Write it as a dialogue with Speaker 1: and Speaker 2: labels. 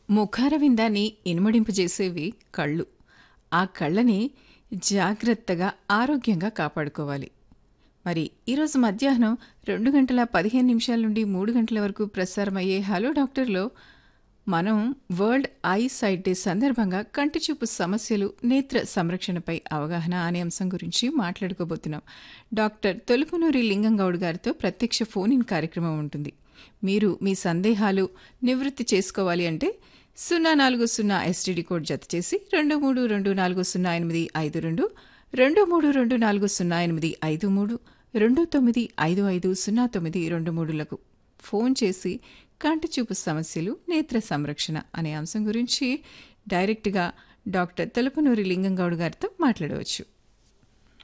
Speaker 1: ముఖారవిందాన్ని ఇనుమడింపజేసేవి కళ్ళు ఆ కళ్ళని జాగ్రత్తగా ఆరోగ్యంగా కాపాడుకోవాలి మరి ఈరోజు మధ్యాహ్నం రెండు గంటల పదిహేను నిమిషాల నుండి మూడు గంటల వరకు ప్రసారమయ్యే హలో డాక్టర్లో మనం వరల్డ్ ఐ సైట్ డే సందర్భంగా కంటి చూపు సమస్యలు నేత్ర సంరక్షణపై అవగాహన అనే అంశం గురించి మాట్లాడుకోబోతున్నాం డాక్టర్ తొలుపునూరి లింగంగౌడ్ గారితో ప్రత్యక్ష ఫోన్ ఇన్ కార్యక్రమం ఉంటుంది మీరు మీ సందేహాలు నివృత్తి చేసుకోవాలి అంటే సున్నా నాలుగు సున్నా ఎస్టీడీ కోడ్ జత చేసి రెండు మూడు రెండు నాలుగు సున్నా ఎనిమిది ఐదు రెండు రెండు మూడు రెండు నాలుగు సున్నా ఎనిమిది ఐదు మూడు రెండు తొమ్మిది ఐదు ఐదు సున్నా తొమ్మిది రెండు మూడులకు ఫోన్ చేసి కంటి చూపు సమస్యలు నేత్ర సంరక్షణ అనే అంశం గురించి డైరెక్ట్గా డాక్టర్ తలుపునూరి లింగంగౌడ్ గారితో మాట్లాడవచ్చు